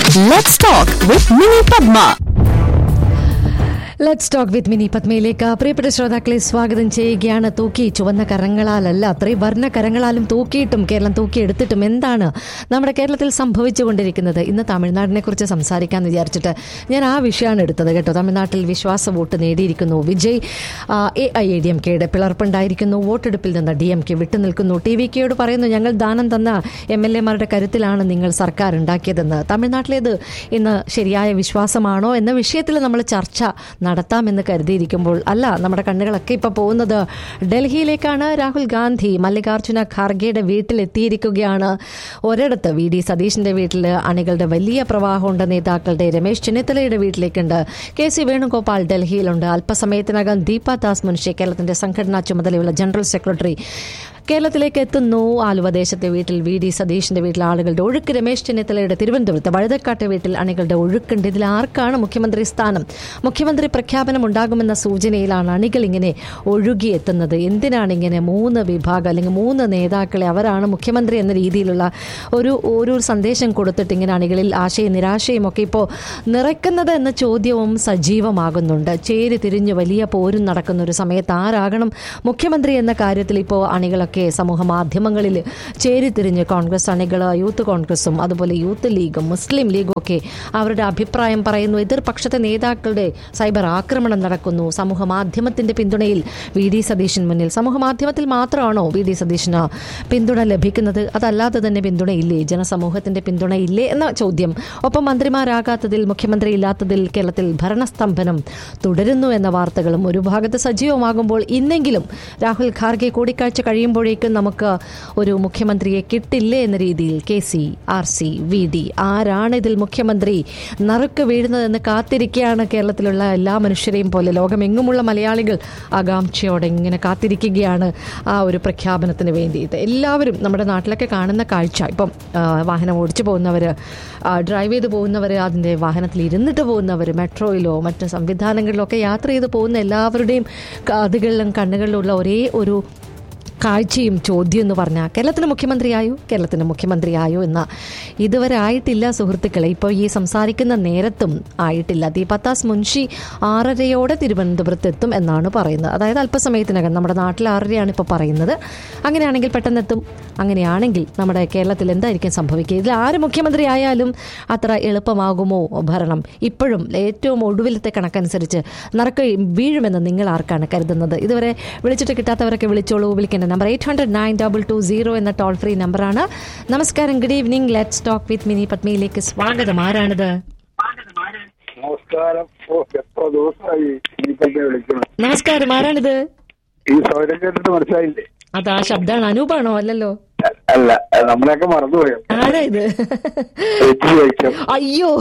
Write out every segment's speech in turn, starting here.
Let's talk with Mini Padma. Let's talk with Mini പത്മയിലേക്ക് പ്രിയപ്പെട്ട ശ്രോതാക്കളെ സ്വാഗതം ചെയ്യുകയാണ് തൂക്കി ചുവന്ന കരങ്ങളാലല്ല അത്രയും വർണ്ണ കരങ്ങളാലും തൂക്കിയിട്ടും കേരളം തൂക്കിയെടുത്തിട്ടും എന്താണ് നമ്മുടെ കേരളത്തിൽ സംഭവിച്ചുകൊണ്ടിരിക്കുന്നത് ഇന്ന് തമിഴ്നാടിനെ കുറിച്ച് സംസാരിക്കാമെന്ന് വിചാരിച്ചിട്ട് ഞാൻ ആ വിഷയമാണ് എടുത്തത് കേട്ടോ തമിഴ്നാട്ടിൽ വിശ്വാസ വോട്ട് നേടിയിരിക്കുന്നു Vijay A I A D M കെയുടെ പിളർപ്പുണ്ടായിരിക്കുന്നു വോട്ടെടുപ്പിൽ നിന്ന് ഡി എം കെ വിട്ടുനിൽക്കുന്നു ടി വി കെയോട് പറയുന്നു ഞങ്ങൾ ദാനം തന്ന എം എൽ എമാരുടെ കരുത്തിലാണ് നിങ്ങൾ സർക്കാർ ഉണ്ടാക്കിയതെന്ന് തമിഴ്നാട്ടിലേത് ഇന്ന് ശരിയായ വിശ്വാസമാണോ എന്ന വിഷയത്തിൽ നമ്മൾ ചർച്ച നടത്താമെന്ന് കരുതിയിരിക്കുമ്പോൾ അല്ല നമ്മുടെ കണ്ണുകളൊക്കെ ഇപ്പോൾ പോകുന്നത് ഡൽഹിയിലേക്കാണ് രാഹുൽ ഗാന്ധി മല്ലികാർജുന ഖാർഗെയുടെ വീട്ടിലെത്തിയിരിക്കുകയാണ് ഒരിടത്ത് വി ഡി സതീഷിന്റെ വീട്ടിൽ അണികളുടെ വലിയ പ്രവാഹമുണ്ട് നേതാക്കളുടെ രമേശ് ചെന്നിത്തലയുടെ വീട്ടിലേക്കുണ്ട് കെ സി വേണുഗോപാൽ ഡൽഹിയിലുണ്ട് അല്പസമയത്തിനകം ദീപ ദാസ് മുൻഷി കേരളത്തിന്റെ സംഘടനാ ചുമതലയുള്ള ജനറൽ സെക്രട്ടറി കേരളത്തിലേക്ക് എത്തുന്നു ആലുവ ദേശത്തെ വീട്ടിൽ വി ഡി സതീഷിന്റെ വീട്ടിൽ ആളുകളുടെ ഒഴുക്ക് രമേശ് ചെന്നിത്തലയുടെ തിരുവനന്തപുരത്ത് വഴുതക്കാട്ടെ വീട്ടിൽ അണികളുടെ ഒഴുക്കുണ്ട് ഇതിൽ ആർക്കാണ് മുഖ്യമന്ത്രി സ്ഥാനം മുഖ്യമന്ത്രി പ്രഖ്യാപനം ഉണ്ടാകുമെന്ന സൂചനയിലാണ് അണികൾ ഇങ്ങനെ ഒഴുകിയെത്തുന്നത് എന്തിനാണ് ഇങ്ങനെ മൂന്ന് വിഭാഗം അല്ലെങ്കിൽ മൂന്ന് നേതാക്കളെ അവരാണ് മുഖ്യമന്ത്രി എന്ന രീതിയിലുള്ള ഒരു ഒരു സന്ദേശം കൊടുത്തിട്ട് ഇങ്ങനെ അണികളിൽ ആശയും നിരാശയും ഒക്കെ ഇപ്പോൾ നിറയ്ക്കുന്നത് എന്ന ചോദ്യവും സജീവമാകുന്നുണ്ട് ചേരി തിരിഞ്ഞ് വലിയ പോരും നടക്കുന്ന ഒരു സമയത്ത് ആരാകണം മുഖ്യമന്ത്രി എന്ന കാര്യത്തിൽ ഇപ്പോൾ അണികളൊക്കെ സമൂഹ മാധ്യമങ്ങളിൽ ചേരിതിരിഞ്ഞ് കോൺഗ്രസ് അണികൾ യൂത്ത് കോൺഗ്രസും അതുപോലെ യൂത്ത് ലീഗും മുസ്ലിം ലീഗും ഒക്കെ അവരുടെ അഭിപ്രായം പറയുന്നു എതിർപക്ഷത്തെ നേതാക്കളുടെ സൈബർ ആക്രമണം നടക്കുന്നു സമൂഹ മാധ്യമത്തിന്റെ പിന്തുണയിൽ വി ഡി സതീശൻ മുന്നിൽ സമൂഹ മാധ്യമത്തിൽ മാത്രമാണോ വി ഡി സതീശന് പിന്തുണ ലഭിക്കുന്നത് അതല്ലാതെ തന്നെ പിന്തുണയില്ലേ ജനസമൂഹത്തിന്റെ പിന്തുണയില്ലേ എന്ന ചോദ്യം ഒപ്പം മന്ത്രിമാരാകാത്തതിൽ മുഖ്യമന്ത്രി ഇല്ലാത്തതിൽ കേരളത്തിൽ ഭരണസ്തംഭനം തുടരുന്നു എന്ന വാർത്തകളും ഒരു ഭാഗത്ത് സജീവമാകുമ്പോൾ ഇന്നെങ്കിലും രാഹുൽ ഖാർഗെ കൂടിക്കാഴ്ച കഴിയുമ്പോഴേക്കും നമുക്ക് ഒരു മുഖ്യമന്ത്രിയെ കിട്ടില്ലേ എന്ന രീതിയിൽ K C R C V D ആരാണ് ഇതിൽ മുഖ്യമന്ത്രി നറുക്ക് വീഴുന്നതെന്ന് കാത്തിരിക്കുകയാണ് കേരളത്തിലുള്ള എല്ലാ മനുഷ്യരെയും പോലെ ലോകമെങ്ങുമുള്ള മലയാളികൾ ആകാംക്ഷയോടെ ഇങ്ങനെ കാത്തിരിക്കുകയാണ് ആ ഒരു പ്രഖ്യാപനത്തിന് വേണ്ടിയിട്ട് എല്ലാവരും നമ്മുടെ നാട്ടിലൊക്കെ കാണുന്ന കാഴ്ച ഇപ്പം ആ, വാഹനം ഓടിച്ചു പോകുന്നവർ ഡ്രൈവ് ചെയ്ത് പോകുന്നവർ അതിൻ്റെ വാഹനത്തിൽ ഇരുന്നിട്ട് പോകുന്നവർ മെട്രോയിലോ മറ്റ് സംവിധാനങ്ങളിലോ ഒക്കെ യാത്ര ചെയ്ത് പോകുന്ന എല്ലാവരുടെയും കാതുകളിലും കണ്ണുകളിലുള്ള ഒരേ ഒരു കാഴ്ചയും ചോദ്യം എന്ന് പറഞ്ഞാൽ കേരളത്തിന് മുഖ്യമന്ത്രിയായോ കേരളത്തിന് മുഖ്യമന്ത്രിയായോ എന്ന ഇതുവരെ ആയിട്ടില്ല സുഹൃത്തുക്കളെ ഇപ്പോൾ ഈ സംസാരിക്കുന്ന നേരത്തും ആയിട്ടില്ല ദീപത്താസ് മുൻഷി ആറരയോടെ തിരുവനന്തപുരത്ത് എത്തും എന്നാണ് പറയുന്നത് അതായത് അല്പസമയത്തിനകം നമ്മുടെ നാട്ടിൽ ആറരയാണ് ഇപ്പോൾ പറയുന്നത് അങ്ങനെയാണെങ്കിൽ പെട്ടെന്ന് എത്തും അങ്ങനെയാണെങ്കിൽ നമ്മുടെ കേരളത്തിൽ എന്തായിരിക്കും സംഭവിക്കുക ഇതിൽ ആര് മുഖ്യമന്ത്രി ആയാലും അത്ര എളുപ്പമാകുമോ ഭരണം ഇപ്പോഴും ഏറ്റവും ഒടുവിലത്തെ കണക്കനുസരിച്ച് നറുക്ക് വീഴുമെന്ന് നിങ്ങൾ ആർക്കാണ് കരുതുന്നത് ഇതുവരെ വിളിച്ചിട്ട് കിട്ടാത്തവരൊക്കെ വിളിച്ചോളൂ വിളിക്കേണ്ട number eight hundred nine double two zero എന്ന ടോൾ ഫ്രീ നമ്പറാണ് നമസ്കാരം good evening let's talk with Mini പത്മയിലേക്ക് സ്വാഗതം ആരാണിത് നമസ്കാരം ഓ എത്ര ദിവസമായി ഇനിയിപ്പോ വിളിക്കണം നമസ്കാരം ആരാണിത് ഈ സൗരം കേട്ടിട്ട് മനസ്സിലായില്ലേ അത് ആ ശബ്ദമാണ് അനൂപാണോ അല്ലല്ലോ അല്ല നമ്മളെയൊക്കെ മറന്നുപോയോ ആരാ ഇത് എത്തി വയ്ക്കും അയ്യോ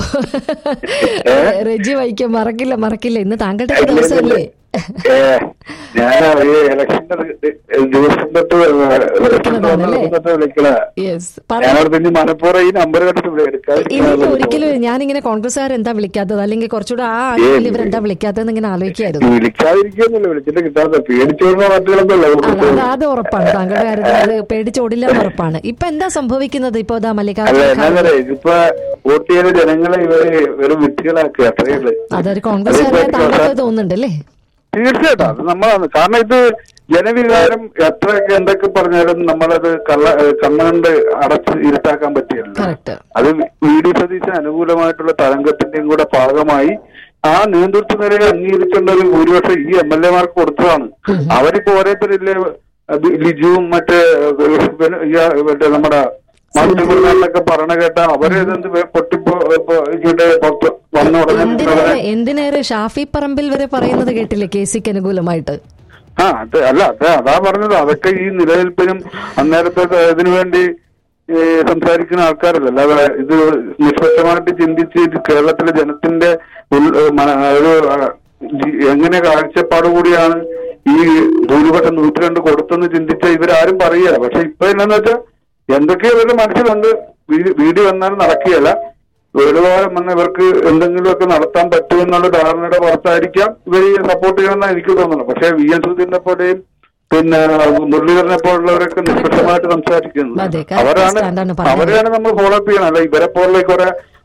റെജി വൈക്കം മറക്കില്ല മറക്കില്ല ഇന്ന് താങ്കളുടെ ദിവസമല്ലേ ഏ ഞാൻ ഈ ഇലക്ഷന്റെ ദിവസം തൊട്ട് ഇലക്ഷൻ വിളിക്കുന്നതാണല്ലേ? തൊട്ട് വിളിക്കണ യെസ് ഞാനവിടെ പിന്നെ മനപ്പൂർവ്വം ഈ നമ്പർ കണ്ടിട്ട് ഇല്ല എടുക്കാതിരിക്കാനുള്ള ഒരിക്കലും ഞാനിങ്ങനെ കോൺഗ്രസ്സുകാർ എന്താ വിളിക്കാത്തത് അല്ലെങ്കിൽ കുറച്ചുകൂടെ ആ ആളുകൾ ഇവരെന്താ വിളിക്കാത്തതെന്ന് ഇങ്ങനെ ആലോചിക്കായിരുന്നു വിളിക്കാതിരിക്കുന്നില്ല വിളിച്ചിട്ട് കിട്ടാത്ത പേടിച്ചോടുന്ന പാർട്ടികളൊക്കെ അത് അത് അത് ഉറപ്പാണ് താങ്കളുടെ കാര്യത്തിൽ അത് പേടിച്ചോടില്ല എന്ന് ഉറപ്പാണ് ഇപ്പൊ എന്താ സംഭവിക്കുന്നത് ഇപ്പൊ ഇതാ അല്ല മല്ലികാർജുന എന്നാ ഖാർഗെ പറയാ ഇതിപ്പോ വോട്ട് ചെയ്യുന്ന ജനങ്ങളെ ഇവര് വെറും വിട്ടുകളാക്കുക അത്രയേ ഉള്ളൂ അതൊരു കോൺഗ്രസ്സുകാരെ താങ്കൾക്ക് തോന്നുന്നുണ്ട് അല്ലേ തീർച്ചയായിട്ടും അത് നമ്മളാണ് കാരണം ഇത് ജനവികാരം എത്രയൊക്കെ എന്തൊക്കെ പറഞ്ഞാലും നമ്മളത് കള്ള കണ്ണുകൊണ്ട് അടച്ച് ഇരുട്ടാക്കാൻ പറ്റിയല്ലോ കറക്റ്റ് അത് വി ഡി സതീശന് അനുകൂലമായിട്ടുള്ള തരംഗത്തിന്റെയും കൂടെ ഭാഗമായി ആ നേതൃത്വ നിലയെ അംഗീകരിക്കേണ്ട ഒരു ഭൂരിപക്ഷം ഈ എം എൽ എമാർക്ക് കൊടുത്തതാണ് അവരിപ്പോ ഓരോരുത്തരില്ലേ അത് ലിജുവും മറ്റേ ഏഹ്, പിന്നെ ഇയാ- മറ്റേ നമ്മുടെ മാധ്യമങ്ങളിലൊക്കെ പറഞ്ഞ കേട്ട അവരെന്ത് പൊട്ടിപ്പോ ഇപ്പൊ ഇവിടെ പുറത്ത് വന്ന ഉടനെ എന്തിനേറെ എന്തിനേറെ ഷാഫി പറമ്പിൽ വരെ പറയുന്നത് കേട്ടില്ലേ കെ സിക്ക് അനുകൂലമായിട്ട് ആ അത് അല്ല അത് അതാ പറഞ്ഞത് അതൊക്കെ ഈ നിലനിൽപ്പിനും അന്നേരത്തെ ഇതിനു വേണ്ടി ഈ സംസാരിക്കുന്ന ആൾക്കാരല്ല അല്ലാതെ ഇത് നിഷ്പക്ഷമായിട്ട് ചിന്തിച്ച് ഇത് കേരളത്തിലെ ജനത്തിന്റെ ഉൾ- മന- ഒരു ആ, ജി- എങ്ങനെ കാഴ്ചപ്പാട് കൂടിയാണ് ഈ ഭൂരിപക്ഷം നൂറ്റി രണ്ട് കൊടുത്തെന്ന് ചിന്തിച്ച ഇവരാരും പറയുക പക്ഷെ ഇപ്പൊ എന്നാന്ന് വെച്ചാൽ എന്തൊക്കെയോ ഇവരുടെ മനസ്സിലുണ്ട് വീ- വീട് വന്നാലും നടക്കുകയല്ല വേടുവാരം വന്ന് ഇവർക്ക് എന്തെങ്കിലുമൊക്കെ നടത്താൻ പറ്റുമെന്നുള്ള ധാരണയുടെ പുറത്തായിരിക്കാം ഇവർ സപ്പോർട്ട് ചെയ്യണമെന്നാണ് എനിക്ക് തോന്നുന്നത് പക്ഷേ വി എൻ സുധീറിനെ പോലെയും പിന്നെ മുരളീധരനെ പോലുള്ളവരൊക്കെ നിഷ്പക്ഷമായിട്ട് അതെ, സംസാരിക്കുന്നത് correct അവരാണ് stand ആണ് പറഞ്ഞത്. അവരെയാണ് നമ്മൾ ഫോളോ അപ്പ് ചെയ്യണം അല്ല ഇവരെ പോലുള്ള കുറെ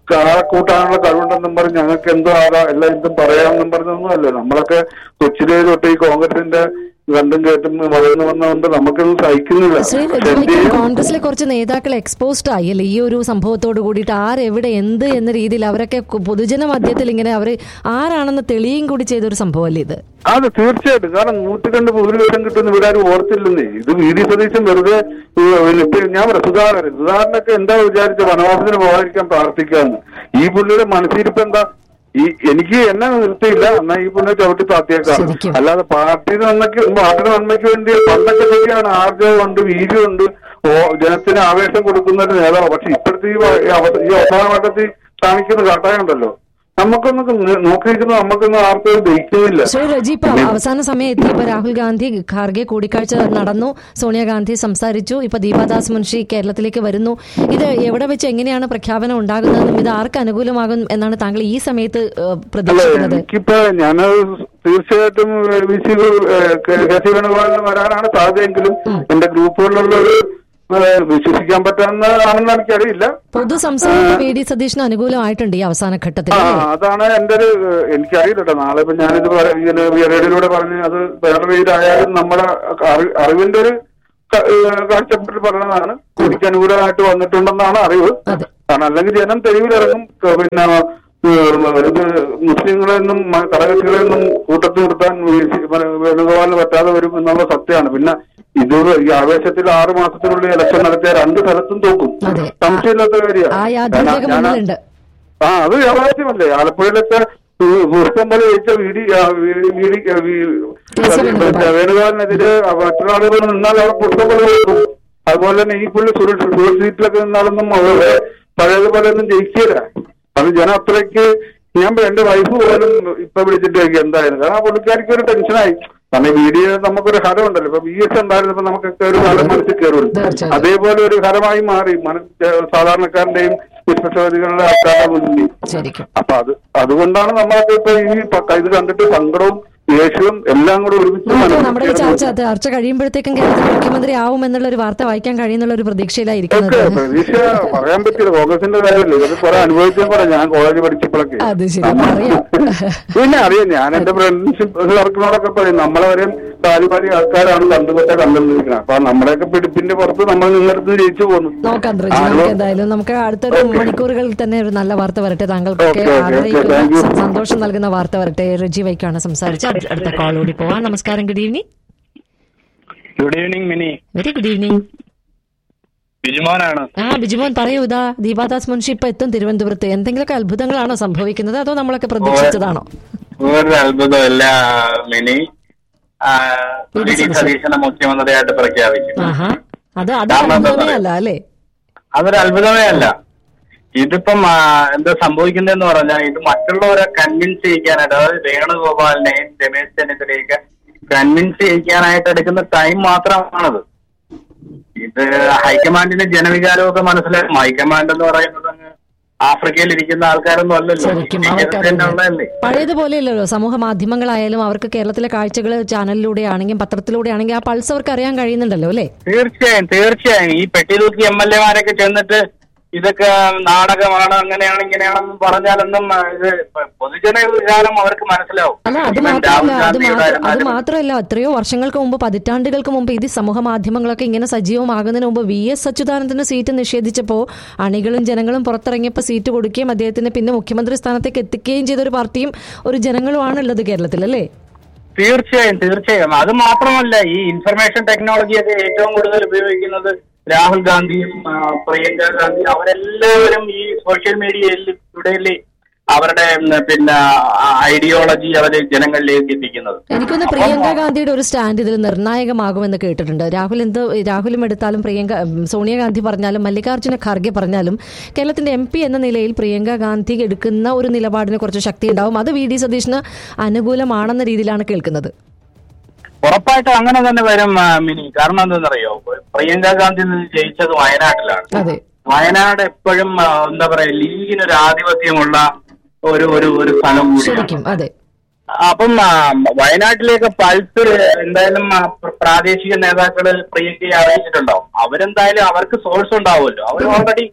ആളെ കൂട്ടാനുള്ള കഴിവുണ്ടെന്നും പറഞ്ഞ് ഞങ്ങൾക്ക് എന്തോ ആകാം എല്ലാം എന്തും പറയാമെന്നും പറഞ്ഞൊന്നും അല്ല നമ്മളൊക്കെ കൊച്ചിലെ തൊട്ട് ഈ കോൺഗ്രസിന്റെ കണ്ടും കേട്ടും വളർന്നു വന്നതുകൊണ്ട് നമുക്കൊന്നും സഹിക്കുന്നില്ല ശ്രീ പക്ഷെ എന്ത് രജനിക്ക് ചെയ്യും? കോൺഗ്രസിലെ കുറച്ച് നേതാക്കൾ എക്സ്പോസ്ഡ് ആയി അല്ലേ ഈ ഒരു സംഭവത്തോട് കൂടിയിട്ട് ആരെവിടെ എന്ത് എന്ന രീതിയിൽ അവരൊക്കെ കു- പൊതുജന മധ്യത്തിൽ ഇങ്ങനെ അവർ ആരാണെന്ന് തെളിയും കൂടി ചെയ്ത ഒരു സംഭവമല്ലേ ഇത് അത് തീർച്ചയായിട്ടും കാരണം നൂറ്റിരണ്ട് ഭൂരിപക്ഷം കിട്ടുന്ന ഇവിടെ ആരും ഓർത്തില്ലെന്നേ ഇത് വി ഡി സതീശൻ വെറുതെ ഏഹ്, ഇപ്പൊ ഞാൻ പറയാം സുധാകരൻ സുധാകരനൊക്കെ എന്താ വിചാരിച്ച വനവാസത്തിന് പോകാതിരിക്കാൻ പ്രാർത്ഥിക്കാന്ന് ഈ പുള്ളിയുടെ മനസ്സിരിപ്പ് എന്താ ഈ എനിക്ക് എന്നെ നിർത്തിയില്ല എന്നാ ഈ പുള്ളിയെ ചവിട്ടി താത്തിയേക്കാം ശരിക്കും. അല്ലാതെ പാർട്ടി നന്മയ്ക്ക് പാർട്ടിയുടെ നന്മയ്ക്ക് വേണ്ടി പണ്ടൊക്കെ ശരിയാണ് ആർജവമുണ്ട് വീര്യമുണ്ട് ഓ ജനത്തിന് ആവേശം കൊടുക്കുന്ന ഒരു നേതാവ് പക്ഷെ ഇപ്പോഴത്തെ ഈ വ- ഈ അവ- ഈ അവസാന ഘട്ടത്തിൽ കാണിക്കുന്ന കാട്ടായുണ്ടല്ലോ നമുക്കൊന്നും നോക്കിയിരിക്കുന്നത് നമുക്കൊന്നും ആർക്കും ദഹിക്കുന്നില്ല ശ്രീ രജി ഇപ്പൊ അവസാന സമയം എത്തിയപ്പോ രാഹുൽ ഗാന്ധി ഖാർഗെ കൂടിക്കാഴ്ച നടന്നു സോണിയാഗാന്ധി സംസാരിച്ചു ഇപ്പൊ ദീപാദാസ് മുൻഷി കേരളത്തിലേക്ക് വരുന്നു ഇത് എവിടെ വെച്ച് എങ്ങനെയാണ് പ്രഖ്യാപനം ഉണ്ടാകുന്നതെന്നും ഇത് ആർക്ക് അനുകൂലമാകും എന്നാണ് താങ്കൾ ഈ സമയത്ത് ഏഹ്, അല്ല പ്രതീക്ഷിക്കുന്നത് എനിക്കിപ്പോ ഞാൻ തീർച്ചയായിട്ടും വി സി കെ സി വേണുഗോപാലിന് വരാനാണ് സാധ്യതയെങ്കിലും എന്റെ ഗ്രൂപ്പുകളിലുള്ള ഒരു ഏഹ്, വിശ്വസിക്കാൻ പറ്റാവുന്നതാണെന്ന് എനിക്കറിയില്ല പൊതു സംസാരത്തിൽ വി ഡി സതീഷിന് അനുകൂലമായിട്ടുണ്ട് ഈ അവസാന ഘട്ടത്തിൽ ആ അതാണ് എന്റെ ഒരു എനിക്കറിയില്ല കേട്ടോ നാളെ ഇപ്പൊ ഞാനിത് പറ- ഇങ്ങനെ റേഡിയോയിലൂടെ പറഞ്ഞ് അത് വേറെ രീതിയിലായാലും നമ്മുടെ അറി- അറിവിന്റെ ഒരു ക- ഏഹ് കാഴ്ചപ്പാടിൽ പറയുന്നതാണ് എനിക്ക് അനുകൂലമായിട്ട് വന്നിട്ടുണ്ടെന്നാണ് അറിവ് അതെ. കാരണം അല്ലെങ്കിൽ ജനം തെരുവിലിറങ്ങും ക- പിന്നെ ഏഹ്, ഇത് മുസ്ലിങ്ങളെ നിന്നും മ- കടകക്ഷികളെ നിന്നും കൂട്ടത്തിൽ നിർത്താൻ വി- വേണുഗോപാലിന് പറ്റാതെ വരും എന്നുള്ള സത്യമാണ് പിന്നെ ഇത് ഈ ആവേശത്തിൽ ആറ് മാസത്തിനുള്ളിൽ ഇലക്ഷൻ നടത്തിയ രണ്ട് സ്ഥലത്തും തോക്കും അതെ. സംശയമില്ലാത്ത ആ കാര്യമാണ് യാഥാർത്ഥ്യം ഞാൻ- മുന്നിലുണ്ട് ആ അത് യാഥാർത്ഥ്യമല്ലേ ആലപ്പുഴയിലൊക്കെ പുഷ്പം പോലെ ജയിച്ച വീടി ആ, വീ- വീടി- ആ, വീ- കേസ് വേണുഗോപാൽ. വേണുഗോപാലിനെതിരെ മറ്റുള്ള ആളുകൾ നിന്നാൽ അവിടെ പുഷ്പം പോലെ ജയിക്കും അതുപോലെ തന്നെ ഈ പുള്ളി സുരക്ഷ സുരക്ഷ സീറ്റിലൊക്കെ നിന്നാലൊന്നും അവര് പഴയതുപോലെ ഒന്നും ജയിക്കില്ല അത് ജനം അത്രയ്ക്ക് ഞാൻ ഇപ്പൊ എന്റെ വൈഫ് പോലും ഇപ്പൊ വിളിച്ചിട്ട് ചോദിക്കും എന്തായാലും കാരണം ആ പുള്ളിക്കാരിക്ക് ഒരു ടെൻഷനായി കാരണം ഈ വീഡിയോ നമുക്കൊരു ഹരമുണ്ടല്ലോ ഇപ്പൊ ബി എസ് ഉണ്ടായിരുന്നപ്പോ നമുക്കൊക്കെ ഒരു ഹരം മനസ്സിൽ കയറുമല്ലോ തീർച്ചയായും. അതേപോലെ ഒരു ഹരമായി മാറി മന- സാധാരണക്കാരന്റെയും നിഷ്പക്ഷവാദികളുടെ ആൾക്കാരുടെ മുന്നിൽ ശരിക്കും അപ്പൊ അത് അതുകൊണ്ടാണ് നമ്മളൊക്കെ ഇപ്പൊ ഈ പ- ഇത് കണ്ടിട്ട് സങ്കടവും ദേഷ്യവും എല്ലാം കൂടെ ഒരുമിച്ച് നമുക്ക് നമ്മുടെ ഈ മനസ്സിൽ ചർച്ച ചർച്ച കഴിയുമ്പോഴത്തേക്കും കേരളത്തിൽ മുഖ്യമന്ത്രി ആവും എന്നുള്ള ഒരു വാർത്ത വായിക്കാൻ കഴിയുന്നുള്ള ഒരു പ്രതീക്ഷയിലായിരിക്കുന്നത് ഒക്കെ പ്രതീക്ഷ പറയാൻ പറ്റില്ല കോൺഗ്രസിന്റെ കാര്യമല്ലേ ഇത് കുറെ അനുഭവിച്ചാൽ പറയാം ഞാൻ കോളേജ് പഠിച്ചപ്പോഴൊക്കെ അത് ശരി, നമ്മ- അറിയാം. പിന്നെ അറിയാം ഞാൻ എന്റെ ഫ്രണ്ട്ഷിപ്പ് സർക്കിളിനോടൊക്കെ പറയും നമ്മളെ വരെയും താലിബാനി ആൾക്കാരാണ് കണ്ടുകൊറ്റ കണ്ടുകൊണ്ടിരിക്കുന്നത് അപ്പൊ നമ്മുടെയൊക്കെ പിടിപ്പിന്റെ പുറത്ത് നമ്മൾ നിന്നിടത്ത് ജയിച്ചു പോകുന്നു നോക്കാം ദ്രജി ആ, നമുക്ക് ലോ- എന്തായാലും നമുക്ക് അടുത്തൊരു മണിക്കൂറുകളിൽ തന്നെ ഒരു നല്ല വാർത്ത വരട്ടെ താങ്കൾക്കൊക്കെ ഓക്കേ, ഓക്കേ, ഓക്കേ, താങ്ക് ആഗ്രഹിക്കുന്ന യു. സ- സന്തോഷം നൽകുന്ന വാർത്ത വരട്ടെ റജി വൈക്കാണ് സംസാരിച്ച് അടുത്ത- അടുത്ത കോൾ കൂടി പോവാം നമസ്കാരം good evening good evening Mini very good evening ബിജുമോനാണ് ആ ബിജുമോൻ പറയൂ ഇതാ ദീപാദാസ് മുൻഷി ഇപ്പൊ എത്തും തിരുവനന്തപുരത്ത് എന്തെങ്കിലുമൊക്കെ അത്ഭുതങ്ങളാണോ സംഭവിക്കുന്നത് അതോ നമ്മളൊക്കെ പ്രതീക്ഷിച്ചതാണോ ഒരു അത്ഭുതമല്ല മിനി ആ, V D V D Satheesan. സതീശനെ മുഖ്യമന്ത്രിയായിട്ട് പ്രഖ്യാപിച്ചു ആഹാ അത് അത് കാരണം എന്താ അത്ഭുതമേ പറയാ? അല്ല അല്ലേ അതൊരു അത്ഭുതമേ അല്ല ഇതിപ്പം ആ, എന്താ സംഭവിക്കുന്നതെന്ന് പറഞ്ഞാൽ ഇത് മറ്റുള്ളവരെ കൺവിൻസ് ചെയ്യിക്കാനായിട്ട് അതായത് വേണുഗോപാലിനെയും രമേശ് ചെന്നിത്തലയൊക്കെ കൺവിൻസ് ചെയ്യിക്കാനായിട്ട് എടുക്കുന്ന ടൈം മാത്രമാണത് ഇത് ഹൈക്കമാൻഡിന് ജനവികാരമൊക്കെ മനസ്സിലാക്കും ഹൈക്കമാൻഡ് എന്ന് പറയുന്നത് അങ്ങ് ആഫ്രിക്കയിൽ ഇരിക്കുന്ന ആൾക്കാരൊന്നും അല്ലല്ലോ ശരിക്കും ഈ അവർക്കറിയില്ല ജനത്തിന്റെ ഉള്ളതല്ലേ പഴയതുപോലെയല്ലല്ലോ സമൂഹ മാധ്യമങ്ങളായാലും അവർക്ക് കേരളത്തിലെ കാഴ്ചകൾ ചാനലിലൂടെ ആണെങ്കിലും പത്രത്തിലൂടെ ആണെങ്കിലും ആ പൾസ് അവർക്ക് അറിയാൻ കഴിയുന്നുണ്ടല്ലോ അല്ലേ തീർച്ചയായും തീർച്ചയായും ഈ പെട്ടിതൂക്കി എം എൽ എമാരൊക്കെ ചെന്നിട്ട് ഇതൊക്കെ നാടകമാണ് അങ്ങനെയാണ് ഇങ്ങനെയാണെന്ന് പറഞ്ഞാലൊന്നും ആ, ഇത് പൊതുജന വിചാരം അവർക്ക് മനസ്സിലാവും അല്ല അത് ഇവൻ മാത്രമല്ല രാഹുൽ അത് ഗാന്ധിയുടെ മാത്രം അത് ആയിരുന്നാലും മാത്രമല്ല എത്രയോ വർഷങ്ങൾക്ക് മുമ്പ് പതിറ്റാണ്ടുകൾക്ക് മുമ്പ് ഇത് സമൂഹ മാധ്യമങ്ങളൊക്കെ ഇങ്ങനെ സജീവമാകുന്നതിന് മുമ്പ് വി എസ് അച്യുതാനന്ദന് സീറ്റ് നിഷേധിച്ചപ്പോൾ അണികളും ജനങ്ങളും പുറത്തിറങ്ങിയപ്പോൾ സീറ്റ് കൊടുക്കുകയും അദ്ദേഹത്തിന് പിന്നെ മുഖ്യമന്ത്രി സ്ഥാനത്തേക്ക് എത്തിക്കുകയും ചെയ്ത ഒരു പാർട്ടിയും ഒരു ജനങ്ങളുമാണ് ഉള്ളത് കേരളത്തിൽ അല്ലേ തീർച്ചയായും തീർച്ചയായും അത് മാത്രമല്ല ഈ ഇൻഫർമേഷൻ ടെക്നോളജിയൊക്കെ ഏറ്റവും കൂടുതൽ ഉപയോഗിക്കുന്നത് രാഹുൽ ഗാന്ധിയും ആ, പ്രിയങ്ക ഗാന്ധി അവരെല്ലാവരും ഈ സോഷ്യൽ മീഡിയയിൽ അവരുടെ ഉം, പിന്നെ ഐഡിയോളജി അവര് ജനങ്ങളിലേക്ക് എത്തിക്കുന്നത് എനിക്കൊന്ന് പ്രിയങ്ക ഗാന്ധിയുടെ ഒരു സ്റ്റാൻഡ് ഇതിൽ നിർണായകമാകുമെന്ന് കേട്ടിട്ടുണ്ട് രാഹുൽ എന്ത് രാഹുലും എടുത്താലും പ്രിയങ്ക ഉം, സോണിയാഗാന്ധി പറഞ്ഞാലും മല്ലികാർജ്ജുന ഖാർഗെ പറഞ്ഞാലും കേരളത്തിന്റെ എം പി എന്ന നിലയിൽ പ്രിയങ്ക ഗാന്ധി എടുക്കുന്ന ഒരു നിലപാടിന് കുറച്ച് ശക്തി ഉണ്ടാവും അത് വി ഡി സതീഷിന് അനുകൂലമാണെന്ന രീതിയിലാണ് കേൾക്കുന്നത് ഉറപ്പായിട്ടും അങ്ങനെ തന്നെ വരും ആ, മിനി കാരണം എന്തെന്നറിയോ പ്രിയങ്ക ഗാന്ധി നിന്ന് ജയിച്ചത് വയനാട്ടിലാണ് അതെ വയനാട് എപ്പോഴും ആ, എന്താ പറയാ ലീഗിന് ഒരു ആധിപത്യമുള്ള ഒരു ഒരു ഒരു സ്ഥലം കൂടിയാണ് ശരിക്കും അതെ അപ്പം ആ, വയനാട്ടിലേക്ക് പൾസ് എന്തായാലും ആ, പ്ര- പ്രാദേശിക നേതാക്കള് പ്രിയങ്കയെ അറിയിച്ചിട്ടുണ്ടാവും അവരെന്തായാലും അവർക്ക് സോഴ്സ് ഉണ്ടാവുമല്ലോ അവർ ഓൾറെഡി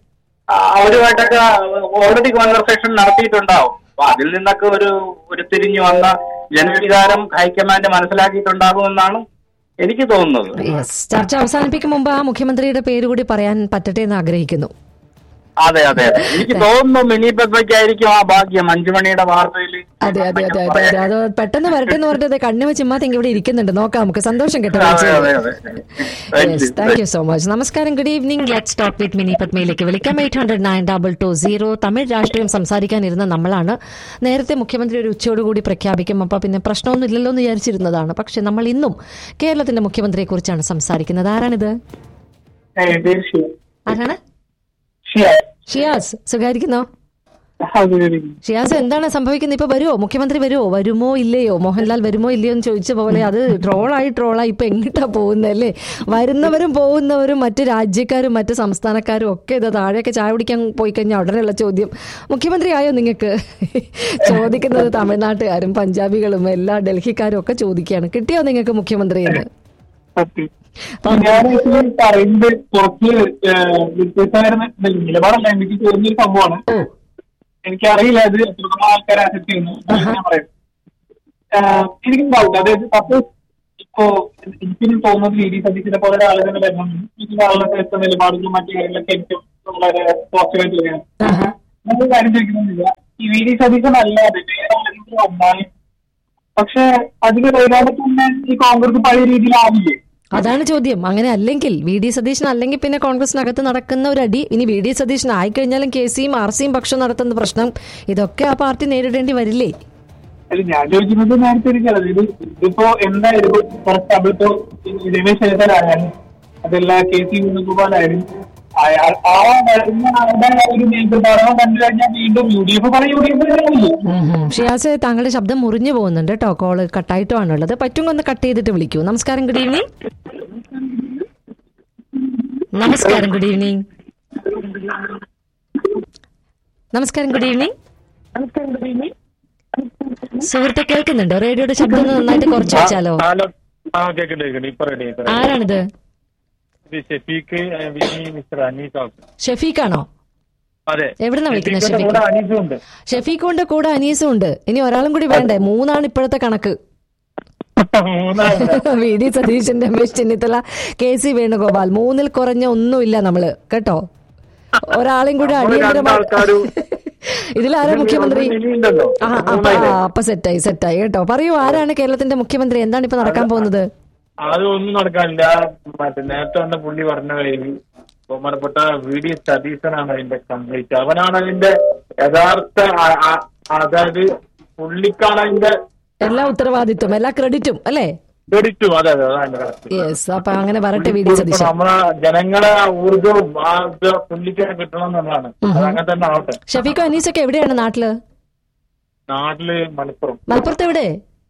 ആ, അവരുമായിട്ടൊക്കെ ഓൾറെഡി കോൺവെർസേഷൻ നടത്തിയിട്ടുണ്ടാവും അപ്പൊ അതിൽ നിന്നൊക്കെ ഒരു ഉരുത്തിരിഞ്ഞു വന്ന ജനവികാരം ഹൈക്കമാൻഡ് മനസ്സിലാക്കിയിട്ടുണ്ടാകുമെന്നാണ് എനിക്ക് തോന്നുന്നത് യെസ് ചർച്ച അവസാനിപ്പിക്കും മുമ്പ് ആ മുഖ്യമന്ത്രിയുടെ പേര് കൂടി പറയാൻ പറ്റട്ടെ എന്ന് ആഗ്രഹിക്കുന്നു അതെ അതെ അതെ എനിക്ക് തോന്നുന്നു മിനി പത്മയ്ക്കായിരിക്കും ആ ഭാഗ്യം അഞ്ചുമണിയുടെ വാർത്തയിൽ അതെ അതെ അതെ അതെ അതെ അത് പെട്ടെന്ന് വരട്ടെ എന്ന് പറഞ്ഞത് കണ്ണു ചിമ്മാതെങ്കിൽ ഇവിടെ ഇരിക്കുന്നുണ്ട് നോക്കാം നമുക്ക് സന്തോഷം കേട്ടോ അതെ അതെ അതെ Thank you. Thank you so much നമസ്കാരം good evening let's talk with Mini പത്മയിലേക്ക് വിളിക്കാം eight hundred nine double two zero Tamil രാഷ്ട്രീയം സംസാരിക്കാനിരുന്ന നമ്മളാണ് നേരത്തെ മുഖ്യമന്ത്രി ഒരു ഉച്ചയോടുകൂടി പ്രഖ്യാപിക്കും അപ്പോൾ പിന്നെ പ്രശ്നമൊന്നും ഇല്ലല്ലോ എന്ന് വിചാരിച്ചിരുന്നതാണ് പക്ഷെ നമ്മൾ ഇന്നും കേരളത്തിന്റെ മുഖ്യമന്ത്രിയെ കുറിച്ചാണ് സംസാരിക്കുന്നത് ആരാണിത് ഏയ്, പേര് ഷിയ. ആരാണ് ഷിയ. ഷിയാസ് സുഖായിരിക്കുന്നോ അതെ, അതെ. ഷിയാസ് എന്താണ് സംഭവിക്കുന്നത് ഇപ്പൊ വരുമോ മുഖ്യമന്ത്രി വരുമോ വരുമോ ഇല്ലയോ മോഹൻലാൽ വരുമോ ഇല്ലയോ എന്ന് ചോദിച്ച പോലെ അത് ട്രോളായി ട്രോളായി ഇപ്പൊ എങ്ങിട്ടാ പോകുന്നല്ലേ വരുന്നവരും പോകുന്നവരും മറ്റു രാജ്യക്കാരും മറ്റു സംസ്ഥാനക്കാരും ഒക്കെ ഇത് താഴെയൊക്കെ ചായ കുടിക്കാൻ പോയി കഴിഞ്ഞാൽ ഉടനെയുള്ള ചോദ്യം മുഖ്യമന്ത്രി ആയോ നിങ്ങൾക്ക് ചോദിക്കുന്നത് തമിഴ്നാട്ടുകാരും പഞ്ചാബികളും എല്ലാ ഡൽഹിക്കാരും ഒക്കെ ചോദിക്കുകയാണ് കിട്ടിയോ നിങ്ങൾക്ക് മുഖ്യമന്ത്രി എന്ന് ഞാൻ actually പറയുന്നത് കുറച്ച് ഏഹ്, വ്യത്യസ്തമായിരുന്ന നിലപാടല്ല എനിക്ക് തോന്നിയൊരു സംഭവമാണ് ഓ എനിക്കറിയില്ല ഇത് എത്രത്തോളം ആൾക്കാർ ആക്സെപ്റ്റ് ചെയ്യുന്നു എന്നാലും ഞാൻ പറയാം ഏഹ്, എനിക്ക് ഡൗട്ട് അതായത് സപ്പോസ് ഇപ്പോ എനിക്കും തോന്നുന്നത് വി ഡി സതീശിനെ പോലെ ഒരാളെ തന്നെ വരുന്നുണ്ട് ഈ ആളുടെ എടുത്ത നിലപാടുകളും മറ്റു കാര്യങ്ങളൊക്കെ എനിക്ക് വളരെ പോസിറ്റീവായിട്ട് തോന്നിയാണ് നമ്മൾ കാര്യം ചോദിക്കുന്നില്ല ഈ വി ഡി സതീശൻ അല്ലാതെ വേറെ ആരെങ്കിലും വന്നാലും പക്ഷെ അധികം വൈകാതെ തന്നെ ഈ കോൺഗ്രസ് പഴയ രീതിയിലാവില്ലേ അതാണ് ചോദ്യം അങ്ങനെ അല്ലെങ്കിൽ വി ഡി സതീശൻ അല്ലെങ്കിൽ പിന്നെ കോൺഗ്രസിനകത്ത് നടക്കുന്ന ഒരു അടി ഇനി വി ഡി സതീശൻ ആയിക്കഴിഞ്ഞാലും കെ സിയും ആർ സിയും പക്ഷം നടത്തുന്ന പ്രശ്നം ഇതൊക്കെ ആ പാർട്ടി നേരിടേണ്ടി വരില്ലേ അല്ല ഞാൻ ചോദിക്കുന്നത് നേരത്തെ എനിക്കത് ഇത് ഇതിപ്പോ എന്തായാലും ഫോർ എക്സാമ്പിൾ ഇപ്പോ രമേശ് ചെന്നിത്തലായാലും അതല്ല കെ സി വേണുഗോപാലായാലും അയാൾ ആ വരുന്ന ആളുടെ ഒരു നേതൃത്വം കണ്ടു കഴിഞ്ഞാൽ വീണ്ടും യു ഡി എഫ് പറയും യു ഡി എഫ് ഷിയാസ് താങ്കളുടെ ശബ്ദം മുറിഞ്ഞു പോകുന്നുണ്ട് കേട്ടോ കോള് കട്ടായിട്ടുമാണുള്ളത് പറ്റുമെങ്കിൽ ഒന്ന് കട്ട് ചെയ്തിട്ട് വിളിക്കൂ നമസ്കാരം ഗുഡ് ഈവനിങ് നമസ്കാരം ഗുഡ് ഈവനിങ് നമസ്കാരം ഗുഡ് ഈവനിങ് സുഹൃത്തെ കേൾക്കുന്നുണ്ടോ റേഡിയോയുടെ ശബ്ദം ഒന്ന് നന്നായിട്ട് കുറച്ച് വെച്ചാലോ ഹലോ ആ കേൾക്കുന്നുണ്ട് കേൾക്കുന്നുണ്ട് ഇപ്പൊ റെഡി ഇപ്പൊ ready. ആരാണിത് ഇത് ഷെഫീഖ് ഏ, വിനി മിസ്റ്റർ അനീസ് ആവും. ഷഫീഖാണോ അതെ എവിടുന്നാ വിളിക്കുന്നത് ഷെഫീഖിന്റെ ഷെഫീഖ് കൂടെ അനീസും ഉണ്ട് ഷഫീഖുണ്ട് കൂടെ അനീസും ഉണ്ട് ഇനി ഒരാളും കൂടി വേണ്ടേ മൂന്നാണ് ഇപ്പോഴത്തെ കണക്ക് മൂന്നാളുണ്ട്. V D Satheesan Ramesh Chennithala K C Venugopal മൂന്നിൽ കുറഞ്ഞ ഒന്നുമില്ല നമ്മള് കേട്ടോ ഒരാളെയും കൂടി നമ്മള് അടിയന്തരമായി രണ്ടാൾക്കാരും ഇതിലാരാ മുഖ്യമന്ത്രി ഇനിയുണ്ടല്ലോ ആ അപ്പൊ ആ, അപ്പൊ സെറ്റായി സെറ്റായി കേട്ടോ പറയൂ ആരാണ് കേരളത്തിന്റെ മുഖ്യമന്ത്രി എന്താണ് ഇപ്പൊ നടക്കാൻ പോകുന്നത് അത് ഒന്നും നടക്കാനില്ല മറ്റേ നേരത്തെ വന്ന പുള്ളി പറഞ്ഞ കാര്യം ബഹുമാനപ്പെട്ട വി ഡി സതീശനാണ് അതിന്റെ കംപ്ലീറ്റ് അവനാണ് അതിന്റെ യഥാർത്ഥ ആ- ആ- അതായത് പുള്ളിക്കാണ് അതിന്റെ എല്ലാ ഉത്തരവാദിത്വം എല്ലാ ക്രെഡിറ്റും അല്ലേ ക്രെഡിറ്റും അതെ അതെ അതാണ് കറക്റ്റ് യെസ് അപ്പൊ അങ്ങനെ വരട്ടെ വി ഡി സതീശൻ നമ്മളെ ജനങ്ങളെ ആ ഊർജവും ആ ഇത് പുള്ളിക്ക് കിട്ടണം എന്നുള്ളതാണ് അത് അങ്ങനെ തന്നെ ആവട്ടെ ഷഫീഖോ അനീസൊക്കെ എവിടെയാണ് നാട്ടില് നാട്ടില് മലപ്പുറം മലപ്പുറത്ത് എവിടെ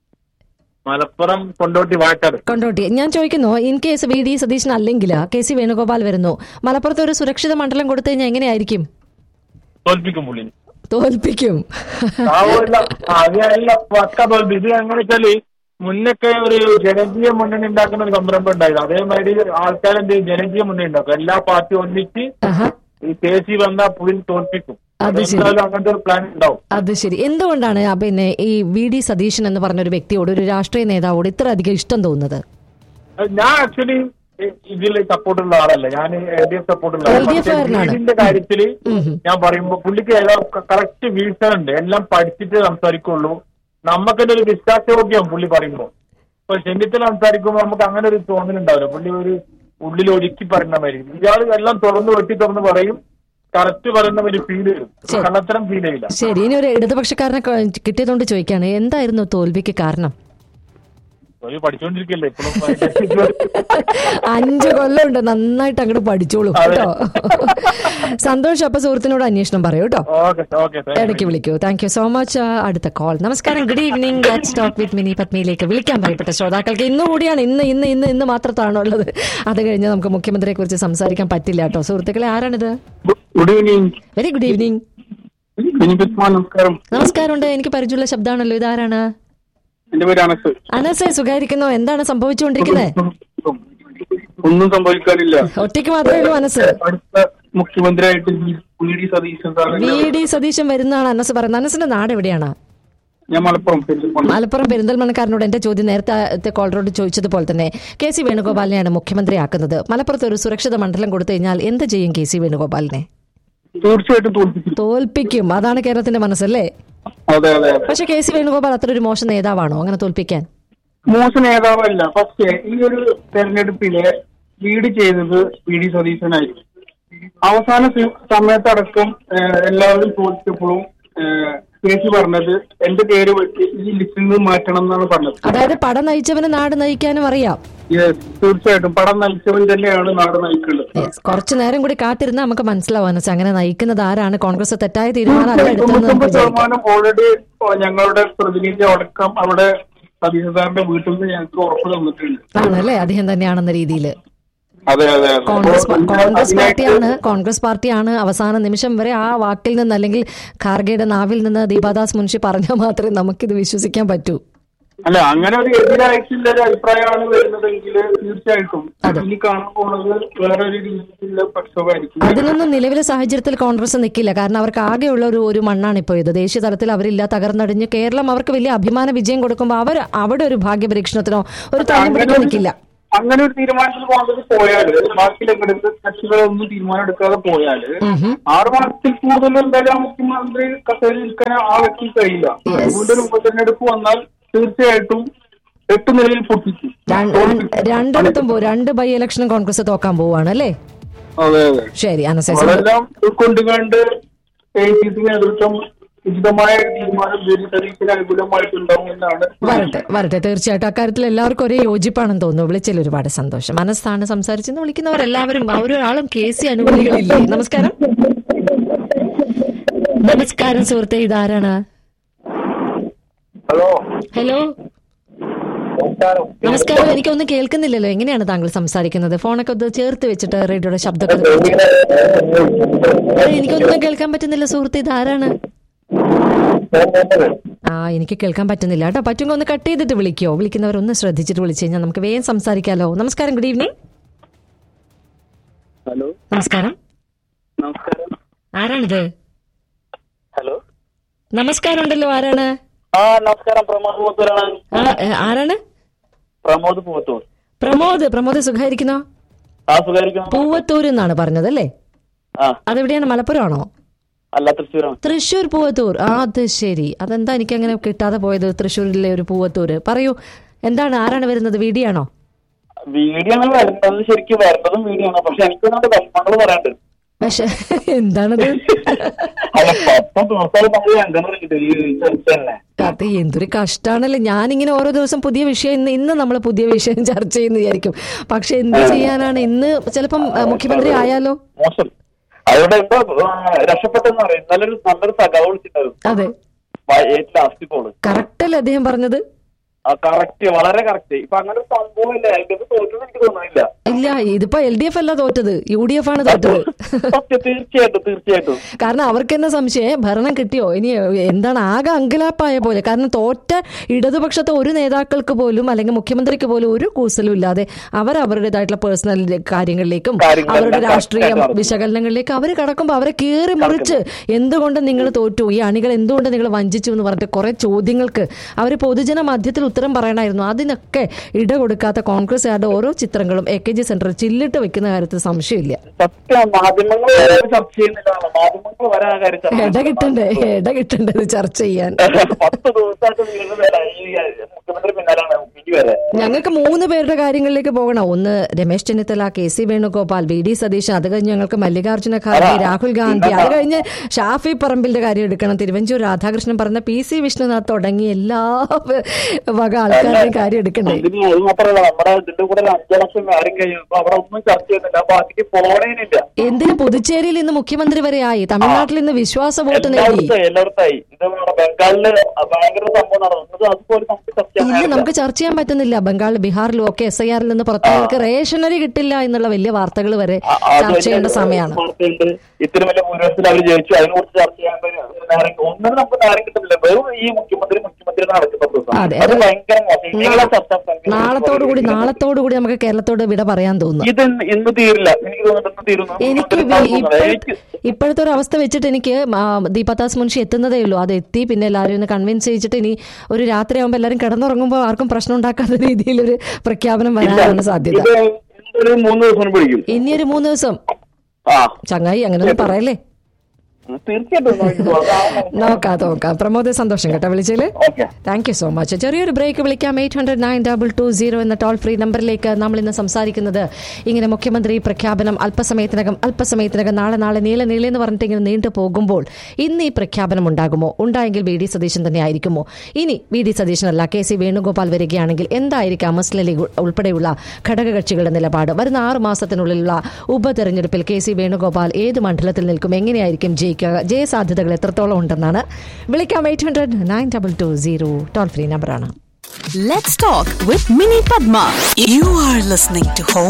മലപ്പുറം കൊണ്ടോട്ടി വാഴക്കാട് കൊണ്ടോട്ടി ഞാൻ ചോദിക്കുന്നു in case V D Satheesan അല്ലെങ്കിൽ കെ സി വേണുഗോപാൽ വരുന്നു മലപ്പുറത്ത് ഒരു സുരക്ഷിത മണ്ഡലം കൊടുത്തു കഴിഞ്ഞാൽ എങ്ങനെയായിരിക്കും തോൽപ്പിക്കും പുള്ളി തോൽപ്പിക്കും ആവില്ല അതല്ല പക്ക തോൽപ്പി ഇത് എങ്ങനെ വെച്ചാല് മുന്നൊക്കെ ഒരു ജനകീയ മുന്നണി ഉണ്ടാക്കുന്ന ഒരു സംരംഭം ഉണ്ടായിരുന്നു അതേമാതിരി ആൾക്കാരെന്ത് ചെയ്യും? ജനകീയ മുന്നണി ഉണ്ടാക്കും എല്ലാ പാർട്ടിയും ഒന്നിച്ച് ആഹാ ഈ കെ സി വന്ന പുള്ളി തോൽപ്പിക്കും അത് ശരി. എന്തായാലും അങ്ങനത്തെ ഒരു പ്ലാൻ ഉണ്ടാവും അത് ശരി എന്തുകൊണ്ടാണ് ആ പിന്നെ ഈ വി ഡി സതീശൻ എന്ന് പറഞ്ഞ ഒരു വ്യക്തിയോട് ഒരു രാഷ്ട്രീയ നേതാവോട് ഇത്ര അധികം ഇഷ്ടം തോന്നുന്നത് അത് ഞാൻ ആക്ച്വലി ഇതിൽ സപ്പോർട്ടുള്ള ആളല്ല ഞാൻ എൽ ഡി എഫ് സപ്പോർട്ടുള്ള LDF കാരനാണ്. വീടിന്റെ കാര്യത്തില് ഉം. ഞാൻ പറയുമ്പോ പുള്ളിക്ക് കറക്റ്റ് വീഴ്ചയുണ്ട് എല്ലാം പഠിച്ചിട്ട് സംസാരിക്കുള്ളൂ നമുക്കെന്നെ ഒരു വിശ്വാസയോഗ്യം പുള്ളി പറയുമ്പോ ഇപ്പൊ ചെന്നിത്തല സംസാരിക്കുമ്പോ നമുക്ക് അങ്ങനെ ഒരു തോന്നലുണ്ടാവില്ല പുള്ളി ഒരു ഉള്ളിൽ ഒഴുക്കി പറയുന്ന മാതിരി ഇയാൾ എല്ലാം തുറന്ന് വെട്ടി തുറന്ന് പറയും കറക്റ്റ് പറയുന്ന ഒരു ഫീൽ വരും ശരി. കള്ളത്തരം ഫീൽ ചെയ്യില്ല ശരി ഇനി ഒരു ഇടതുപക്ഷക്കാരനെ ക- കിട്ടിയതുകൊണ്ട് ചോദിക്കാണ് എന്തായിരുന്നു തോൽവിക്ക് കാരണം ഒരു പഠിച്ചുകൊണ്ടിരിക്കല്ലേ ഇപ്പോഴും അഞ്ചു കൊല്ലമുണ്ട് നന്നായിട്ട് അങ്ങോട്ട് പഠിച്ചോളൂ അതെ. കേട്ടോ സന്തോഷം അപ്പൊ സുഹൃത്തിനോട് അന്വേഷണം പറയൂ കേട്ടോ ഓക്കെ ഓക്കെ ഇടയ്ക്ക് വിളിക്കൂ താങ്ക് യു സോ മച്ച് അടുത്ത കോൾ നമസ്കാരം good evening let's talk with Mini പത്മിയിലേക്ക് വിളിക്കാൻ ഭയപ്പെട്ട ശ്രോതാക്കൾക്ക് ഇന്ന് കൂടിയാണ് ഇന്ന് ഇന്ന് ഇന്ന് ഇന്ന് മാത്രത്താണ് ഉള്ളത് അത് കഴിഞ്ഞ് നമുക്ക് മുഖ്യമന്ത്രിയെ കുറിച്ച് സംസാരിക്കാൻ പറ്റില്ല കേട്ടോ സുഹൃത്തുക്കളെ ആരാണിത് good evening very good evening നമസ്കാരം നമസ്കാരമുണ്ട് എനിക്ക് പരിചയമുള്ള ശബ്ദമാണല്ലോ ഇതാരാണ് എന്റെ പേര് അനസ് അനസെ സുഖായിരിക്കുന്നോ എന്താണ് സംഭവിച്ചുകൊണ്ടിരിക്കുന്നത് ഒന്നും സംഭവിക്കാനില്ല ഒറ്റയ്ക്ക് മാത്രമേ ഉള്ളൂ മനസ്സ് അടുത്ത മുഖ്യമന്ത്രിയായിട്ട് V D Satheesan sir V D Satheesan വരുന്നതാണ് അനസ് പറയുന്നത് അനസിന്റെ നാട് എവിടെയാണ് ഞാൻ മലപ്പുറം പെരിന്തൽമണ്ണ. മലപ്പുറം പെരിന്തൽമണ്ണക്കാരനോട് എന്റെ ചോദ്യം നേരത്തെ കോളറോട് ചോദിച്ചതുപോലെ തന്നെ കെ സി വേണുഗോപാലിനെയാണ് മുഖ്യമന്ത്രിയാക്കുന്നത് മലപ്പുറത്ത് ഒരു സുരക്ഷിത മണ്ഡലം കൊടുത്തു കഴിഞ്ഞാൽ എന്ത് ചെയ്യും കെ സി വേണുഗോപാലിനെ തീർച്ചയായിട്ടും തോൽപ്പിക്കും തോൽപ്പിക്കും അതാണ് കേരളത്തിന്റെ മനസ്സല്ലേ അതെ അതെ അതെ പക്ഷെ കെ സി വേണുഗോപാൽ അത്ര ഒരു മോശം നേതാവാണോ അങ്ങനെ തോൽപ്പിക്കാൻ മോശം നേതാവല്ല പക്ഷേ ഈ ഒരു തെരഞ്ഞെടുപ്പില് ലീഡ് ചെയ്തത് വി ഡി സതീശനായിരുന്നു അവസാന സി- സമയത്തടക്കം ഏഹ്, എല്ലാവരും ചോദിച്ചപ്പോഴും ഏഹ്, ചേച്ചി പറഞ്ഞത് എന്റെ പേര് വെച്ച് ഈ ലിസ്റ്റിൽ നിന്ന് മാറ്റണം എന്നാണ് പറഞ്ഞത് അതായത് പടം നയിച്ചവന് നാട് നയിക്കാനും അറിയാം യെസ് തീർച്ചയായിട്ടും പടം നയിച്ചവൻ തന്നെയാണ് നാട് നയിക്കേണ്ടത് Yes. കുറച്ചു നേരം കൂടി കാത്തിരുന്നാൽ നമുക്ക് മനസ്സിലാവും അനസ് അങ്ങനെ നയിക്കുന്നത് ആരാണ് കോൺഗ്രസ് തെറ്റായ തീരുമാനം അല്ല എടുത്തതെന്ന് നമുക്ക് തൊണ്ണൂറ്റൊമ്പത് വിചാരിക്കാം ശതമാനം ഓൾറെഡി ഞങ്ങളുടെ പ്രതിനിധി അടക്കം അവിടെ സതീശ സാറിന്റെ വീട്ടിൽ നിന്ന് ഞങ്ങൾക്ക് ഉറപ്പ് തന്നിട്ടുണ്ട് ആണല്ലേ അദ്ദേഹം തന്നെയാണെന്ന രീതിയിൽ അതെ അതെ അതെ കോൺഗ്രസ് പ- അപ്പോൾ കോൺഗ്രസ് അതിനായിട്ട് പാർട്ടിയാണ് കോൺഗ്രസ് പാർട്ടിയാണ് അവസാന നിമിഷം വരെ ആ വാക്കിൽ നിന്ന് അല്ലെങ്കിൽ ഖാർഗെയുടെ നാവിൽ നിന്ന് ദീപാദാസ് മുൻഷി പറഞ്ഞാൽ മാത്രമേ നമുക്കിത് വിശ്വസിക്കാൻ പറ്റൂ അല്ല അങ്ങനെ ഒരു എതിരായിട്ടുള്ള ഒരു അഭിപ്രായമാണ് വരുന്നതെങ്കിൽ തീർച്ചയായിട്ടും അതെ. ഇനി കാണാൻ പോകുന്നത് വേറെ ഒരു രീതിയിലുള്ള പ്രക്ഷോഭമായിരിക്കും അതിനൊന്നും നിലവിലെ സാഹചര്യത്തിൽ കോൺഗ്രസ് നിൽക്കില്ല കാരണം അവർക്ക് ആകെയുള്ള ഒരു ഒരു മണ്ണാണ് ഇപ്പോൾ ഇത് ദേശീയ തലത്തിൽ അവരില്ല തകർന്നടിഞ്ഞ് കേരളം അവർക്ക് വലിയ അഭിമാന വിജയം കൊടുക്കുമ്പോൾ അവർ അവിടെ ഒരു ഭാഗ്യപരീക്ഷണത്തിനോ ഒരു തരം പിടിക്കാൻ നിൽക്കില്ല അങ്ങനെ ഒരു തീരുമാനത്തിൽ കോൺഗ്രസ് പോയാല് ബാക്കി രംഗത്ത് കക്ഷികളൊന്നും തീരുമാനം എടുക്കാതെ പോയാല് ആറ് മാസത്തിൽ കൂടുതൽ എന്തായാലും ആ മുഖ്യമന്ത്രി കസേരയിൽ നിൽക്കാൻ ആ വ്യക്തി കഴിയില്ല അതുകൊണ്ട് ഒരു ഉപതെരഞ്ഞെടുപ്പ് വന്നാൽ തീർച്ചയായിട്ടും എട്ട് നിലയിൽ പൊട്ടിച്ചു രണ്ട്- രണ്ട്- രണ്ടിടത്തും പോ രണ്ട് ബൈ ഇലക്ഷനും കോൺഗ്രസ് തോക്കാൻ പോവാണ് അല്ലേ അതെ അതെ ശരി അനസേസ് അതെല്ലാം ഉൾക്കൊണ്ടുകൊണ്ട് എ സി സി നേതൃത്വം ഉചിതമായ ഒരു തീരുമാനം ജോലി സതീശിന് അനുകൂലമായിട്ടുണ്ടാവും എന്നാണ് വരട്ടെ വരട്ടെ തീർച്ചയായിട്ടും അക്കാര്യത്തിൽ എല്ലാവർക്കും ഒരേ യോജിപ്പാണെന്ന് തോന്നുന്നു വിളിച്ചതിൽ ഒരുപാട് സന്തോഷം മനസ്സാണ് സംസാരിച്ചെന്ന് വിളിക്കുന്നവരെല്ലാവരും ഒരാളും കെ സി അനുകൂലികളില്ലേ നമസ്കാരം നമസ്കാരം സുഹൃത്തെ ഇതാരാണ് ഹലോ ഹലോ നമസ്കാരം നമസ്കാരം എനിക്കൊന്നും കേൾക്കുന്നില്ലല്ലോ എങ്ങനെയാണ് താങ്കൾ സംസാരിക്കുന്നത് ഫോണൊക്കെ ഒന്ന് ചേർത്ത് വെച്ചിട്ട് റേഡിയോയുടെ ശബ്ദമൊക്കെ ഒന്ന് കുറച്ച്. ഏയ്, എനിക്കൊന്നും കേൾക്കാൻ പറ്റുന്നില്ല സുഹൃത്തെ ഇതാരാണ് ആ എനിക്ക് കേൾക്കാൻ പറ്റുന്നില്ല കേട്ടോ പറ്റുമെങ്കിൽ ഒന്ന് കട്ട് ചെയ്തിട്ട് വിളിക്കോ വിളിക്കുന്നവരൊന്ന് ശ്രദ്ധിച്ചിട്ട് വിളിച്ചു കഴിഞ്ഞാൽ നമുക്ക് വേഗം സംസാരിക്കാലോ നമസ്കാരം ഗുഡ് ഈവനിങ് ഹലോ നമസ്കാരം നമസ്കാരം ആരാണിത് ഹലോ നമസ്കാരം ഉണ്ടല്ലോ ആരാണ് ആ നമസ്കാരം പ്രമോദ് പൂവത്തൂരാണ് ആ, ഏ, ആരാണ് പ്രമോദ് പൂവത്തൂർ പ്രമോദ് പ്രമോദ് സുഖായിരിക്കുന്നോ ആ സുഖായിരിക്കണം പൂവത്തൂർ എന്നാണ് പറഞ്ഞത് അല്ലേ ആ അതെവിടെയാണ് മലപ്പുറം ആണോ അല്ല തൃശ്ശൂരാണ് തൃശ്ശൂർ പൂവത്തൂർ ആ അത് ശരി അതെന്താ എനിക്ക് അങ്ങനെ കിട്ടാതെ പോയത് തൃശ്ശൂരിലെ ഒരു പൂവത്തൂര് പറയൂ എന്താണ് ആരാണ് വരുന്നത് വീഡിയാണോ വീഡിയോ ആണ് വരുന്നത് ശരിക്കും വരേണ്ടതും വീഡിയോ ആണ് പക്ഷെ എനിക്കൊന്നും വിഷമങ്ങൾ പറയാണ്ട് പക്ഷെ എന്താണത് അല്ല പത്തും ദിവസമായി നമ്മൾ അങ്ങനെ കിട്ടും ഈ ചർച്ച തന്നെ അത് എന്തൊരു കഷ്ടാണല്ലേ ഞാനിങ്ങനെ ഓരോ ദിവസം പുതിയ വിഷയം ഇന്ന് ഇന്ന് നമ്മൾ പുതിയ വിഷയം ചർച്ച ചെയ്യുന്ന വിചാരിക്കും പക്ഷെ എന്ത് ചെയ്യാനാണ് ഇന്ന് ചിലപ്പം ആ, മുഖ്യമന്ത്രി ആയാലോ മോശം അവിടെ എന്തോ രക്ഷപ്പെട്ടെന്ന് പറയും നല്ലൊരു നല്ലൊരു സഖാവ് വിളിച്ചിട്ടുണ്ടായിരുന്നു അതെ വ- ഏറ്റവും ലാസ്റ്റ് കോള് കറക്റ്റ് അല്ലേ അദ്ദേഹം പറഞ്ഞത് ആ കറക്റ്റ് വളരെ കറക്റ്റ് ഇപ്പൊ അങ്ങനെ ഒരു സംഭവം ഇല്ല അതിന്റെ തോറ്റെന്ന് എനിക്ക് തോന്നുന്നില്ല ഇല്ല ഇതിപ്പോ എൽ ഡി എഫ് അല്ല തോറ്റത് യു ഡി എഫ് ആണ് തോറ്റത് സത്യം തീർച്ചയായിട്ടും തീർച്ചയായിട്ടും കാരണം അവർക്ക് തന്നെ സംശയം ഭരണം കിട്ടിയോ ഇനി എന്താണ് ആകെ അങ്കലാപ്പായ പോലെ കാരണം തോറ്റ ഇടതുപക്ഷത്തെ ഒരു നേതാക്കൾക്ക് പോലും അല്ലെങ്കിൽ മുഖ്യമന്ത്രിക്ക് പോലും ഒരു കൂസലും ഇല്ലാതെ അവർ അവരുടേതായിട്ടുള്ള പേഴ്സണൽ കാര്യങ്ങളിലേക്കും കാര്യങ്ങളെല്ലാം അവരുടെ രാഷ്ട്രീയ correct ആയിട്ട് വിശകലനങ്ങളിലേക്ക് അവർ കടക്കുമ്പോൾ അവരെ കീറി മുറിച്ച് എന്തുകൊണ്ട് നിങ്ങൾ തോറ്റു ഈ അണികൾ എന്തുകൊണ്ട് നിങ്ങൾ വഞ്ചിച്ചു എന്ന് പറഞ്ഞിട്ട് കുറെ ചോദ്യങ്ങൾക്ക് അവർ പൊതുജന മധ്യത്തിൽ ഉത്തരം പറയണമായിരുന്നു അതിനൊക്കെ ഇട കൊടുക്കാത്ത കോൺഗ്രസ്സുകാരുടെ ഓരോ ചിത്രങ്ങളും എ കെ ജി സെന്ററിൽ ചില്ലിട്ട് വെക്കുന്ന കാര്യത്തിൽ സംശയമില്ല സത്യം മാധ്യമങ്ങൾ വരെ ചർച്ച ചെയ്യുന്നില്ല മാധ്യമങ്ങൾ വരെ ആ കാര്യം ചർച്ച ഇട കിട്ടണ്ടേ ഇട കിട്ടണ്ടേ ഇത് ചർച്ച ചെയ്യാൻ ചെയ്യുന്നില്ല. പത്ത് ദിവസമായിട്ട് വീണ്ടും വരാം ഈ മുഖ്യമന്ത്രി പിന്നാലാണ് ഇനി വരെ ഞങ്ങൾക്ക് മൂന്ന് പേരുടെ കാര്യങ്ങളിലേക്ക് പോകണം ഒന്ന് Ramesh Chennithala K C Venugopal V D Satheesan അത് കഴിഞ്ഞ് ഞങ്ങൾക്ക് മല്ലികാർജ്ജുന ഖാർഗെ രാഹുൽ ഗാന്ധി അത് കഴിഞ്ഞ് ഷാഫി പറമ്പിലിന്റെ കാര്യം എടുക്കണം തിരുവഞ്ചൂർ രാധാകൃഷ്ണൻ പറഞ്ഞ പി സി വിഷ്ണുനാഥ് തുടങ്ങി എല്ലാ വക ആൾക്കാരുടെയും കാര്യം എടുക്കണ്ടേ ഇതിന് അത് മാത്രമല്ല നമ്മുടെ ഇതിന്റെ കൂടെ ഒരു അഞ്ചു ലക്ഷം കാര്യം കഴിയുമ്പോ അവിടെ ഒന്നും ചർച്ച ചെയ്യുന്നില്ല അപ്പൊ അതിക്ക് പോണേനില്ല എന്തിന് പുതുച്ചേരിയിൽ ഇന്ന് മുഖ്യമന്ത്രി വരെ ആയി തമിഴ്നാട്ടിൽ ഇന്ന് വിശ്വാസ വോട്ട് നേടി എല്ലായിടത്തും എല്ലായിടത്തായി ഇത് നമ്മുടെ ബംഗാളില് ഭയങ്കര സംഭവം നടന്നത് അതുപോലെ നമുക്ക് ചർച്ച ചെയ്യാൻ ഇല്ല നേരമില്ല. നമുക്ക് ചർച്ച ചെയ്യാൻ പറ്റുന്നില്ല ബംഗാൾ ബിഹാറിലും ഒക്കെ എസ് ഐ ആറിൽ നിന്ന് പുറത്തുള്ളവർക്ക് റേഷനറി കിട്ടില്ല എന്നുള്ള വലിയ വാർത്തകൾ വരെ ആ, അത് ചർച്ച വലിയ ചെയ്യേണ്ട സമയമാണ് വാർത്തയുണ്ട് ഇത്ര വലിയ ഭൂരിപക്ഷത്തിൽ അവർ ജയിച്ചു അതിനെ കുറിച്ച് ചർച്ച ചെയ്യാൻ നേരം ഒന്നിനും നമുക്ക് നേരം കിട്ടുന്നില്ല വെറും ഈ മുഖ്യമന്ത്രി മുഖ്യമന്ത്രി മുഖ്യമന്ത്രി നടക്കും പത്ത് ദിവസം അതെ, അത് അത് ഭയങ്കര മോശം ഇങ്ങനെയുള്ള ചർച്ച നാളത്തോടു കൂടി നാളത്തോടു കൂടി നമുക്ക് കേരളത്തോട് വിട പറയാൻ തോന്നുന്നു ഇത് ഇന്ന് ഇന്ന് തീരില്ല എനിക്ക് തോന്നുന്നു ഇന്ന് തീരുന്നു എനിക്ക് മുഖ്യമന്ത്രി വി- നടക്കുന്നത്. ഇപ്പഴ- എനിക്ക് ഇപ്പോഴത്തെ ഒരു അവസ്ഥ വെച്ചിട്ട് എനിക്ക് ആ, ദീപത്താസ് മുൻഷി എത്തുന്നതേ ഉള്ളൂ അത് എത്തി പിന്നെ എല്ലാവരും ഒന്ന് കൺവിൻസ് ചെയ്യിച്ചിട്ട് ഇനി ഒരു രാത്രി ആകുമ്പോൾ എല്ലാവരും കിടന്നുറങ്ങുമ്പോൾ ആർക്കും പ്രശ്നം ഉണ്ടാക്കാത്ത രീതിയിൽ ഒരു പ്രഖ്യാപനം വരാനാണ് സാധ്യത ഇത് ഒരു മൂന്ന് ദിവസം പിടിക്കും ഇനിയൊരു മൂന്ന് ദിവസം ആ ചങ്ങായി അങ്ങനെയൊന്നും പറയല്ലേ തീർച്ചയായിട്ടും നോക്കിക്കോ. അതാണ് നോക്കാം നോക്കാം പ്രമോദ് സന്തോഷം കേട്ടോ വിളിച്ചതിൽ okay thank you so much ചെറിയൊരു ബ്രേക്ക് വിളിക്കാം eight hundred nine double two zero എന്ന ടോൾ ഫ്രീ നമ്പറിലേക്ക് നമ്മൾ ഇന്ന് സംസാരിക്കുന്നത് ഇങ്ങനെ മുഖ്യമന്ത്രി പ്രഖ്യാപനം അല്പസമയത്തിനകം അല്പസമയത്തിനകം നാളെ നാളെ നീളെ നീളെ എന്ന് പറഞ്ഞിട്ട് ഇങ്ങനെ നീണ്ടു പോകുമ്പോൾ ഇന്ന് ഈ പ്രഖ്യാപനം ഉണ്ടാകുമോ ഉണ്ടായെങ്കിൽ വി ഡി സതീശൻ തന്നെ ആയിരിക്കുമോ ഇനി വി ഡി സതീശനല്ല കെ സി വേണുഗോപാൽ വരികയാണെങ്കിൽ എന്തായിരിക്കാം മുസ്ലിം ലീഗ് ഉൾപ്പെടെയുള്ള ഘടകകക്ഷികളുടെ നിലപാട് വരുന്ന ആറ് മാസത്തിനുള്ളിലുള്ള ഉപതെരഞ്ഞെടുപ്പിൽ കെ സി വേണുഗോപാൽ ഏത് മണ്ഡലത്തിൽ നിൽക്കും എങ്ങനെയായിരിക്കും ജയിക്കുക ജയസാധ്യതകൾ എത്രത്തോളം ഉണ്ടെന്നാണ് വിളിക്കാം eight hundred nine double two zero toll free നമ്പറാണ് Let's talk with Mini Padma. You are listening to Home